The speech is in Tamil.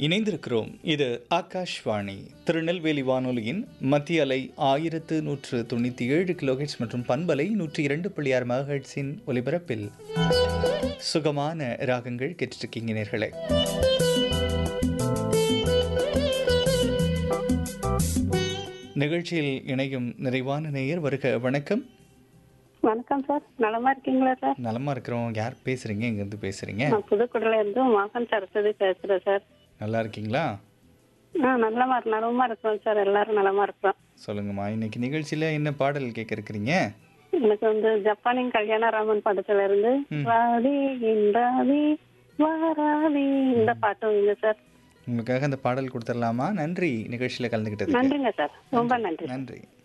இணைந்திருக்கிறோம் இது ஆகாஷ்வாணி திருநெல்வேலி வானொலியின் மத்திய அலை ஆயிரத்து நூற்று தொண்ணூற்றி ஏழு கிலோஹெட்ஸ் மற்றும் பண்பலை நூற்றி இரண்டு புள்ளி ஆறு மெகாஹெட்ஸின் ஒலிபரப்பில் சுகமான ராகங்கள் கேட்டுருக்கீங்க நேர்களே நிகழ்ச்சியில் இணையும் நிறைவான நேயர் வருக வணக்கம் வணக்கம் சார் நலமா இருக்கீங்களா சார் நலமா இருக்கிறோம் யார் பேசுறீங்க எங்கேருந்து பேசுறீங்க நான் புதுக்குடில இருந்து மகன் சரஸ்வதி பேசுறேன் சார் நல்லா இருக்கீங்களா ஆ நல்லமா இருக்கு நலமா இருக்கிறோம் சார் எல்லாரும் நலமா இருக்கிறோம் சொல்லுங்கம்மா இன்னைக்கு நிகழ்ச்சியில என்ன பாடல் கேட்க இருக்கிறீங்க எனக்கு வந்து ஜப்பானின் கல்யாணராமன் படத்துல இருந்து வாதி இன்றாதி வாராதி இந்த பாட்டு வைங்க சார் உங்களுக்காக அந்த பாடல் கொடுத்துடலாமா நன்றி நிகழ்ச்சியில் கலந்துக்கிட்டதுக்கு நன்றிங்க சார் ரொம்ப நன்றி நன்றி